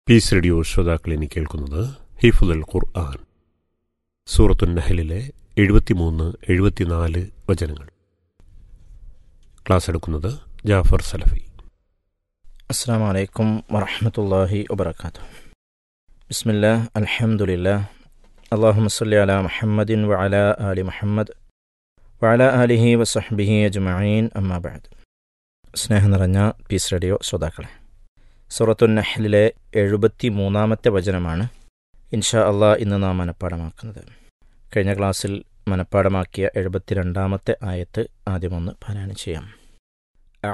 piece radio ശ്രോതാക്കൾ ഇനി കേൾക്കുന്നത് ഹിഫുൽ ഖുർആൻ സൂറത്തുൻ നഹലിലെ എഴുപത്തിമൂന്ന് എഴുപത്തിനാല് വചനങ്ങൾ ക്ലാസ് എടുക്കുന്നത് ജാഫർ സലഫി അസ്സാം വലൈക്കും വറഹമത്തല്ലാഹി വബർക്കാത്തു ബിസ്മില്ലാ അൽഹംദുലില്ലാ അള്ളാഹു സല്ലി അല മുഹമ്മദിൻ വഅല ആലി മുഹമ്മദ് വഅല ആലിഹി വസഹ്ബിഹി അജ്മഈൻ അമ്മാബാദ് സ്നേഹം നിറഞ്ഞ പീസ് റേഡിയോ ശ്രോതാക്കളെ സൂറത്തുൻ നഹ്ലിലെ എഴുപത്തി മൂന്നാമത്തെ വചനമാണ് ഇൻഷാ അള്ളാ ഇന്ന് നാം മനഃപ്പാടമാക്കുന്നത് കഴിഞ്ഞ ക്ലാസ്സിൽ മനഃപ്പാടമാക്കിയ എഴുപത്തിരണ്ടാമത്തെ ആയത്ത് ആദ്യമൊന്ന് പാരായണം ചെയ്യാം